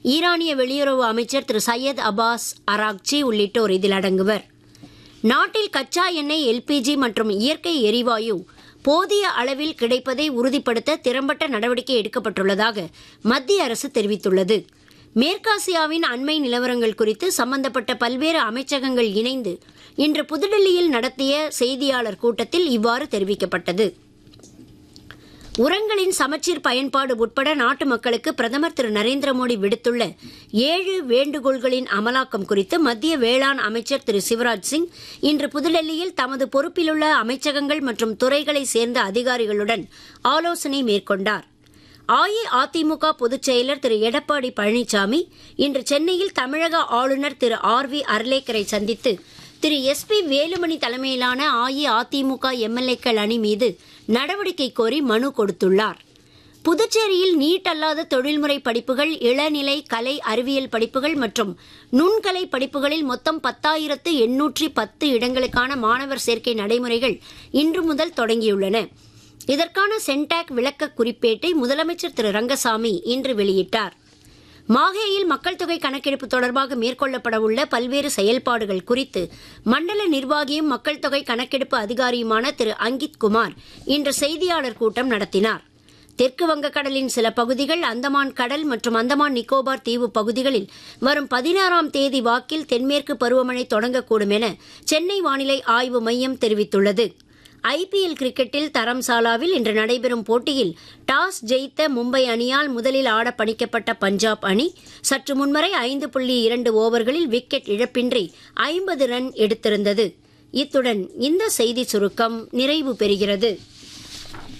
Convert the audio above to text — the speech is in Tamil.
ஈரானிய வெளியுறவு அமைச்சர் திரு சையத் அப்பாஸ் அராக்சி உள்ளிட்டோர் இதில் அடங்குவர் நாட்டில் கச்சா எண்ணெய் எல்பிஜி மற்றும் இயற்கை எரிவாயு போதிய அளவில் கிடைப்பதை உறுதிப்படுத்த திறம்பட்ட நடவடிக்கை எடுக்கப்பட்டுள்ளதாக மத்திய அரசு தெரிவித்துள்ளது மேற்காசியாவின் அண்மை நிலவரங்கள் குறித்து சம்பந்தப்பட்ட பல்வேறு அமைச்சகங்கள் இணைந்து இன்று புதுடெல்லியில் நடத்திய செய்தியாளர் கூட்டத்தில் இவ்வாறு தெரிவிக்கப்பட்டது உரங்களின் சமச்சீர் பயன்பாடு உட்பட நாட்டு மக்களுக்கு பிரதமர் திரு நரேந்திர மோடி விடுத்துள்ள ஏழு வேண்டுகோள்களின் அமலாக்கம் குறித்து மத்திய வேளாண் அமைச்சர் திரு சிவராஜ் சிங் இன்று புதுடெல்லியில் தமது பொறுப்பிலுள்ள அமைச்சகங்கள் மற்றும் துறைகளை சேர்ந்த அதிகாரிகளுடன் ஆலோசனை மேற்கொண்டார் அஇஅதிமுக பொதுச் செயலர் திரு எடப்பாடி பழனிசாமி இன்று சென்னையில் தமிழக ஆளுநர் திரு ஆர் வி அர்லேக்கரை சந்தித்து திரு எஸ் பி வேலுமணி தலைமையிலான அஇஅதிமுக எம்எல்ஏக்கள் அணி மீது நடவடிக்கை கோரி மனு கொடுத்துள்ளார் புதுச்சேரியில் நீட் அல்லாத தொழில்முறை படிப்புகள் இளநிலை கலை அறிவியல் படிப்புகள் மற்றும் நுண்கலை படிப்புகளில் மொத்தம் பத்தாயிரத்து எண்ணூற்றி பத்து இடங்களுக்கான மாணவர் சேர்க்கை நடைமுறைகள் இன்று முதல் தொடங்கியுள்ளன இதற்கான சென்டாக் விளக்க குறிப்பேட்டை முதலமைச்சர் திரு ரங்கசாமி இன்று வெளியிட்டார் மாஹேயில் மக்கள் தொகை கணக்கெடுப்பு தொடர்பாக மேற்கொள்ளப்படவுள்ள பல்வேறு செயல்பாடுகள் குறித்து மண்டல நிர்வாகியும் மக்கள் தொகை கணக்கெடுப்பு அதிகாரியுமான திரு அங்கித் குமார் இன்று செய்தியாளர் கூட்டம் நடத்தினார் தெற்கு வங்கக்கடலின் சில பகுதிகள் அந்தமான் கடல் மற்றும் அந்தமான் நிக்கோபார் தீவு பகுதிகளில் வரும் பதினாறாம் தேதி வாக்கில் தென்மேற்கு பருவமழை தொடங்கக்கூடும் என சென்னை வானிலை ஆய்வு மையம் தெரிவித்துள்ளது ஐபிஎல் கிரிக்கெட்டில் தரம்சாலாவில் இன்று நடைபெறும் போட்டியில் டாஸ் ஜெயித்த மும்பை அணியால் முதலில் ஆட பணிக்கப்பட்ட பஞ்சாப் அணி சற்று முன்வரை ஐந்து புள்ளி இரண்டு ஓவர்களில் விக்கெட் இழப்பின்றி ஐம்பது ரன் எடுத்திருந்தது இத்துடன் இந்த செய்தி சுருக்கம் நிறைவு பெறுகிறது